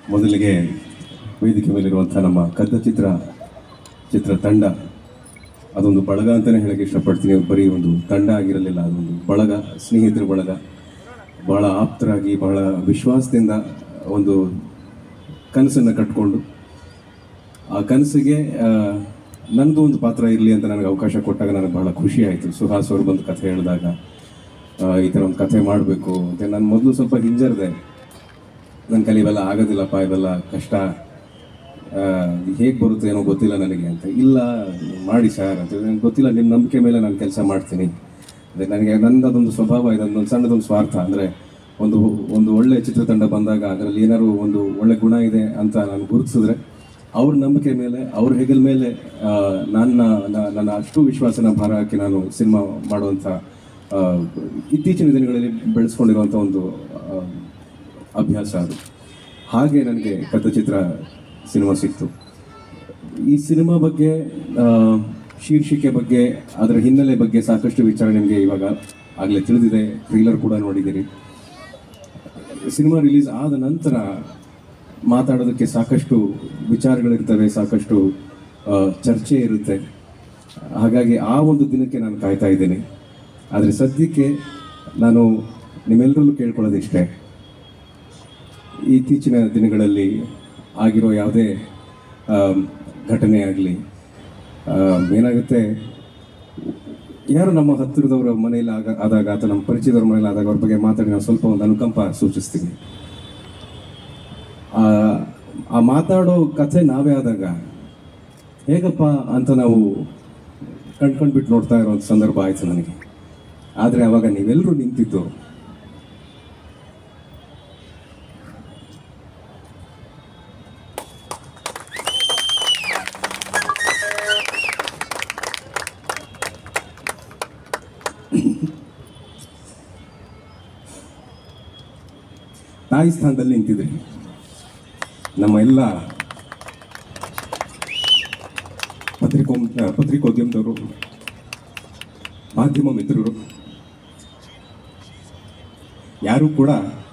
ಮೊದಲಿಗೆ ವೇದಿಕೆ ಮೇಲಿರುವಂಥ ನಮ್ಮ ಕದ್ದ ಚಿತ್ರ ಚಿತ್ರ ತಂಡ ಅದೊಂದು ಬಳಗ ಅಂತಲೇ ಹೇಳಕ್ಕೆ ಇಷ್ಟಪಡ್ತೀನಿ ಅದು ಬರೀ ಒಂದು ತಂಡ ಆಗಿರಲಿಲ್ಲ ಅದೊಂದು ಬಳಗ ಸ್ನೇಹಿತರ ಬಳಗ ಬಹಳ ಆಪ್ತರಾಗಿ ಬಹಳ ವಿಶ್ವಾಸದಿಂದ ಒಂದು ಕನಸನ್ನು ಕಟ್ಕೊಂಡು ಆ ಕನಸಿಗೆ ಆ, ನಂದು ಒಂದು ಪಾತ್ರ ಇರಲಿ ಅಂತ ನನಗೆ ಅವಕಾಶ ಕೊಟ್ಟಾಗ ನನಗೆ ಬಹಳ ಖುಷಿ ಆಯಿತು ಸುಹಾಸ್ ಅವರು ಬಂದು ಕಥೆ ಹೇಳಿದಾಗ ಆ, ಈ ಥರ ಒಂದು ಕಥೆ ಮಾಡಬೇಕು ಅಂತ ನಾನು ಮೊದಲು ಸ್ವಲ್ಪ ಹಿಂಜರಿದೆ ನನ್ನ ಕೈಲಿ ಇವೆಲ್ಲ ಆಗೋದಿಲ್ಲಪ್ಪ ಇವೆಲ್ಲ ಕಷ್ಟ ಹೇಗೆ ಬರುತ್ತೆ ಏನೋ ಗೊತ್ತಿಲ್ಲ ನನಗೆ ಅಂತ ಇಲ್ಲ ಮಾಡಿ ಸರ್ ಅಂತ ನನಗೆ ಗೊತ್ತಿಲ್ಲ ನಿಮ್ಮ ನಂಬಿಕೆ ಮೇಲೆ ನಾನು ಕೆಲಸ ಮಾಡ್ತೀನಿ ಅದೇ ನನಗೆ ನನ್ನದೊಂದು ಸ್ವಭಾವ ಇದೆ ಒಂದು ಸಣ್ಣದೊಂದು ಸ್ವಾರ್ಥ ಅಂದರೆ ಒಂದು ಒಂದು ಒಳ್ಳೆ ಚಿತ್ರತಂಡ ಬಂದಾಗ ಅದರಲ್ಲಿ ಏನಾದ್ರು ಒಂದು ಒಳ್ಳೆ ಗುಣ ಇದೆ ಅಂತ ನಾನು ಗುರುತಿಸಿದ್ರೆ ಅವ್ರ ನಂಬಿಕೆ ಮೇಲೆ ಅವ್ರ ಹೆಗಲ ಮೇಲೆ ಆ, ನನ್ನ ನ- ನನ್ನ ಅಷ್ಟು ವಿಶ್ವಾಸನ ಭಾರ ಹಾಕಿ ನಾನು ಸಿನಿಮಾ ಮಾಡುವಂಥ ಆ, ಇತ್ತೀಚಿನ ದಿನಗಳಲ್ಲಿ ಬೆಳೆಸ್ಕೊಂಡಿರುವಂಥ ಒಂದು ಆ, ಅಭ್ಯಾಸ ಅದು ಹಾಗೆ ನನಗೆ ಕಥಚಿತ್ರ ಸಿನಿಮಾ ಸಿಕ್ತು ಈ ಸಿನಿಮಾ ಬಗ್ಗೆ ಆ, ಶೀರ್ಷಿಕೆ ಬಗ್ಗೆ ಅದರ ಹಿನ್ನೆಲೆ ಬಗ್ಗೆ ಸಾಕಷ್ಟು ವಿಚಾರ ನಿಮಗೆ ಇವಾಗ ಆಗಲೇ ತಿಳಿದಿದೆ ಟ್ರೀಲರ್ ಕೂಡ ನೋಡಿದ್ದೀರಿ ಸಿನಿಮಾ ರಿಲೀಸ್ ಆದ ನಂತರ ಮಾತಾಡೋದಕ್ಕೆ ಸಾಕಷ್ಟು ವಿಚಾರಗಳಿರ್ತವೆ ಸಾಕಷ್ಟು ಆ, ಚರ್ಚೆ ಇರುತ್ತೆ ಹಾಗಾಗಿ ಆ ಒಂದು ದಿನಕ್ಕೆ ನಾನು ಕಾಯ್ತಾ ಇದ್ದೇನೆ ಆದರೆ ಸದ್ಯಕ್ಕೆ ನಾನು ನಿಮ್ಮೆಲ್ಲರಲ್ಲೂ ಕೇಳ್ಕೊಳ್ಳೋದಿಷ್ಟೇ ಇತ್ತೀಚಿನ ದಿನಗಳಲ್ಲಿ ಆಗಿರೋ ಯಾವುದೇ ಆಮ್, ಘಟನೆ ಆಗಲಿ ಏನಾಗುತ್ತೆ ಯಾರು ನಮ್ಮ ಹತ್ತಿರದವರ ಮನೆಯಲ್ಲಿ ಆಗ ಆದಾಗ ಅಥವಾ ನಮ್ಮ ಪರಿಚಯದವ್ರ ಮನೆಯಲ್ಲಿ ಆದಾಗ ಅವ್ರ ಬಗ್ಗೆ ಮಾತಾಡಿ ನಾವು ಸ್ವಲ್ಪ ಒಂದು ಅನುಕಂಪ ಸೂಚಿಸ್ತೀವಿ ಆ ಆ ಮಾತಾಡೋ ಕಥೆ ನಾವೇ ಆದಾಗ ಹೇಗಪ್ಪ ಅಂತ ನಾವು ಕಣ್ಕೊಂಡ್ಬಿಟ್ಟು ನೋಡ್ತಾ ಇರೋ ಒಂದು ಸಂದರ್ಭ ಆಯಿತು ನನಗೆ ಆದರೆ ಅವಾಗ ನೀವೆಲ್ಲರೂ ನಿಂತಿದ್ದು ತಾಯಿ ಸ್ಥಾನದಲ್ಲಿ ನಿಂತಿದ್ರಿ ನಮ್ಮ ಎಲ್ಲ ಪತ್ರಿಕೋ ಪತ್ರಿಕೋದ್ಯಮದವರು ಮಾಧ್ಯಮ ಮಿತ್ರರು ಯಾರೂ ಕೂಡ